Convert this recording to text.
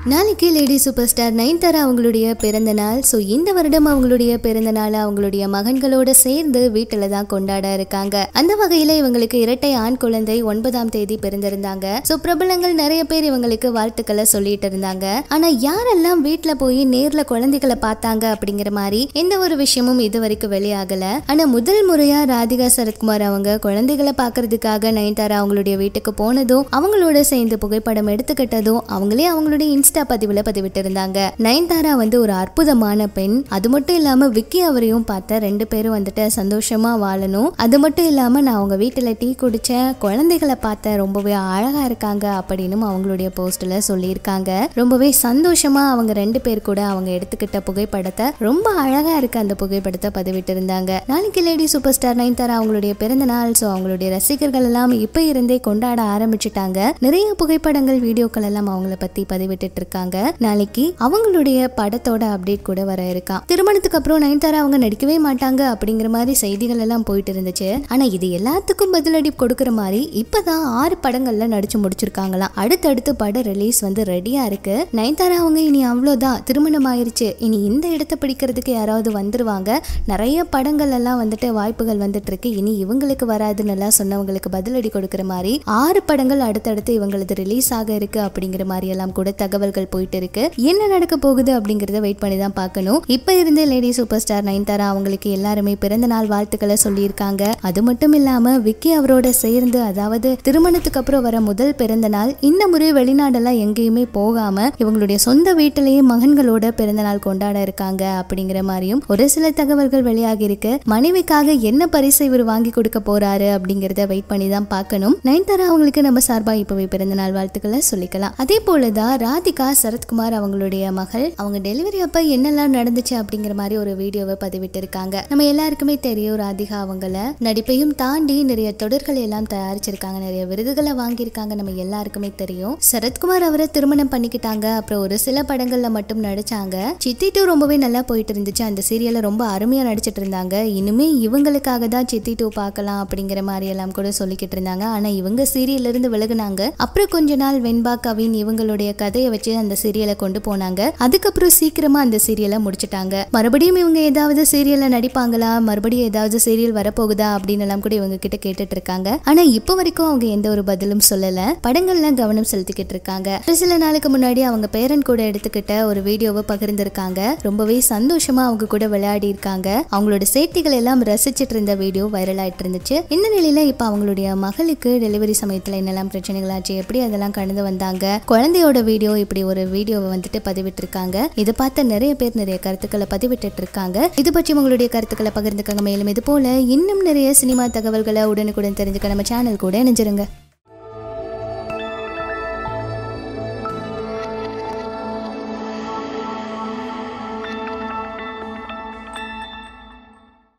நாளைக்கு lady super star Nayanthara அவங்களுடைய பிறந்த நாள் ஸோ இந்த வருடம் அவங்களுடைய பிறந்த நாளை அவங்களுடைய மகன்களோட சேர்ந்து வீட்டில் தான் கொண்டாட இருக்காங்க அந்த வகையில் இவங்களுக்கு இரட்டை ஆண் குழந்தை ஒன்பதாம் தேதி பிறந்திருந்தாங்க ஸோ பிரபலங்கள் நிறைய பேர் இவங்களுக்கு வாழ்த்துக்களை சொல்லிட்டு இருந்தாங்க ஆனா யாரெல்லாம் வீட்டில் போய் நேர்ல குழந்தைகளை பார்த்தாங்க அப்படிங்கிற மாதிரி எந்த ஒரு விஷயமும் இது வரைக்கும் வெளியாகல ஆனா முதல் முறையா ராதிகா சரத்குமார் அவங்க குழந்தைகளை பார்க்கறதுக்காக நயன்தாரா அவங்களுடைய வீட்டுக்கு போனதும் அவங்களோட சேர்ந்து புகைப்படம் எடுத்துக்கிட்டதும் அவங்களே அவங்களுடைய இன்ஸ்டா பதிவுல பதிவிட்டு இருந்தாங்க நயன்தாரா வந்து ஒரு அற்புதமான பெண் அது மட்டும் இல்லாம விக்கி அவரையும் பார்த்த ரெண்டு பேரும் வந்துட்டு சந்தோஷமா வாழணும் அது மட்டும் இல்லாம நான் அவங்க வீட்டுல டீ குடிச்சேன் குழந்தைகளை பார்த்த ரொம்பவே அழகா இருக்காங்க அப்படின்னு அவங்களுடைய போஸ்ட்ல சொல்லியிருக்காங்க ரொம்பவே சந்தோஷமா அவங்க ரெண்டு பேர் கூட அவங்க எடுத்துக்கிட்ட புகைப்படத்தை ரொம்ப அழகா இருக்கு அந்த புகைப்படத்தை பதிவிட்டு இருந்தாங்க நாளைக்கு லேடி சூப்பர் ஸ்டார் நயன்தாரா அவங்களுடைய பிறந்த நாள் ஸோ அவங்களுடைய ரசிகர்கள் எல்லாம் இப்ப இருந்தே கொண்டாட ஆரம்பிச்சுட்டாங்க நிறைய புகைப்படங்கள் வீடியோக்கள் எல்லாம் அவங்கள பத்தி பதிவிட்டு இருக்காங்க நாளைக்கு அவங்களுடைய படத்தோட அப்டேட் கூட வர இருக்கான் திருமணத்துக்கு அப்புறம் நயன்தாரா அவங்க நடிக்கவே மாட்டாங்க அப்படிங்கிற மாதிரி செய்திகள் எல்லாம் போயிட்டு இருந்துச்சு ஆனா இது எல்லாத்துக்கும் பதிலடி கொடுக்கிற மாதிரி இப்பதான் ஆறு படங்கள்ல நடிச்சு முடிச்சிருக்காங்களாம் அடுத்தடுத்து படம் ரிலீஸ் வந்து ரெடியா இருக்கு நயன்தாரா அவங்க இனி அவ்வளோதான் திருமணம் ஆயிருச்சு இனி இந்த இடத்த பிடிக்கிறதுக்கு யாராவது வந்துருவாங்க நிறைய படங்கள் எல்லாம் வந்துட்டு வாய்ப்புகள் வந்துட்டு இருக்கு இனி இவங்களுக்கு வராதுன்னு எல்லாம் சொன்னவங்களுக்கு பதிலடி கொடுக்கிற மாதிரி ஆறு படங்கள் அடுத்தடுத்து இவங்களது ரிலீஸ் ஆக இருக்கு அப்படிங்கிற மாதிரி எல்லாம் கூட தகவல்கள் போயிட்டு இருக்கு என்ன நடக்க போகுது அப்படிங்கறத வெயிட் பண்ணி தான் பார்க்கணும் இப்ப இருந்தே லேடி சூப்பர் ஸ்டார் நயன்தாரா அவங்களுக்கு எல்லாருமே பிறந்த நாள் வாழ்த்துக்களை சொல்லியிருக்காங்க அது மட்டும் இல்லாம விக்கி அவரோட சேர்ந்து அதாவது திருமணத்துக்கு அப்புறம் வர முதல் பிறந்த நாள் இந்த முறை வெளிநாடெல்லாம் எங்கேயுமே போகாம இவங்களுடைய சொந்த வீட்டிலேயே மகன்களோட பிறந்த நாள் கொண்டாட இருக்காங்க அப்படிங்கிற மாதிரியும் ஒரு சில தகவல்கள் வெளியாகி இருக்கு மனைவிக்காக என்ன பரிசு இவர் வாங்கி கொடுக்க போறாரு அப்படிங்கறத வெயிட் பண்ணி தான் பார்க்கணும் நயன்தாரா அவங்களுக்கு நம்ம சார்பா இப்பவே பிறந்த நாள் வாழ்த்துக்களை சொல்லிக்கலாம் அதே போலதான் ராதிகா சரத்குமார் அவங்களுடைய மகள் அவங்க டெலிவரி அப்ப என்னெல்லாம் நடந்துச்சு அப்படிங்கிற மாதிரி ஒரு வீடியோவை பதிவிட்டு இருக்காங்க நம்ம எல்லாருக்குமே தெரியும் ராதிகா அவங்கள நடிப்பையும் தாண்டி நிறைய தொடர்கள் எல்லாம் தயாரிச்சிருக்காங்க நிறைய விருதுகளை வாங்கியிருக்காங்க நம்ம எல்லாருக்குமே தெரியும் சரத்குமார் அவரை திருமணம் பண்ணிக்கிட்டாங்க அப்புறம் ஒரு சில படங்கள்ல மட்டும் நடிச்சாங்க சித்தி டூ ரொம்பவே நல்லா போயிட்டு இருந்துச்சு அந்த சீரியல்ல ரொம்ப அருமையா நடிச்சிட்டு இருந்தாங்க இனிமே இவங்களுக்காக தான் சித்தி டூ பார்க்கலாம் அப்படிங்கிற மாதிரி எல்லாம் கூட சொல்லிக்கிட்டு இருந்தாங்க ஆனா இவங்க சீரியல்ல இருந்து விலகுனாங்க அப்புறம் கொஞ்ச நாள் வெண்பா கவின் இவங்களுடைய கதையை வச்சு அந்த சீரியலை கொண்டு போனாங்க அதுக்கப்புறம் சீக்கிரமா அந்த சீரியலை முடிச்சிட்டாங்க மறுபடியும் இவங்க ஏதாவது சீரியல்ல நடிப்பாங்களா மறுபடியும் ஏதாவது சீரியல் வரப்போகுதா அப்படின்னு எல்லாம் கூட இவங்க கிட்ட கேட்டுட்டு இருக்காங்க ஆனா இப்போ வரைக்கும் அவங்க எந்த ஒரு பதிலும் சொல்லல படங்கள்ல கவனம் செலுத்திக்கிட்டு இருக்காங்க ஒரு சில நாளுக்கு முன்னாடி அவங்க பேரன் கூட எடுத்துக்கிட்ட ஒரு வீடியோவை பகிர்ந்திருக்காங்க ரொம்பவே சந்தோஷமா அவங்க கூட விளையாடி இருக்காங்க அவங்களோட சேட்டைகள் எல்லாம் ரசிச்சிட்டு இருந்த வீடியோ வைரல் ஆயிட்டு இருந்துச்சு இந்த நிலையில இப்ப அவங்களுடைய மகளுக்கு டெலிவரி சமயத்துல என்னெல்லாம் பிரச்சனைகள் ஆச்சு எப்படி அதெல்லாம் கடந்து வந்தாங்க குழந்தையோட வீடியோ இப்படி ஒரு வீடியோவை வந்துட்டு பதிவிட்டு இருக்காங்க இதை பார்த்த நிறைய பேர் நிறைய கருத்துக்களை பதிவிட்டு இருக்காங்க இது பற்றி உங்களுடைய கருத்துக்களை பகிர்ந்துக்கங்க மேலும் இது போல இன்னும் நிறைய சினிமா தகவல்களை உடனுக்குடன் தெரிஞ்சுக்க நம்ம சேனல் கூட இணைஞ்சிருங்க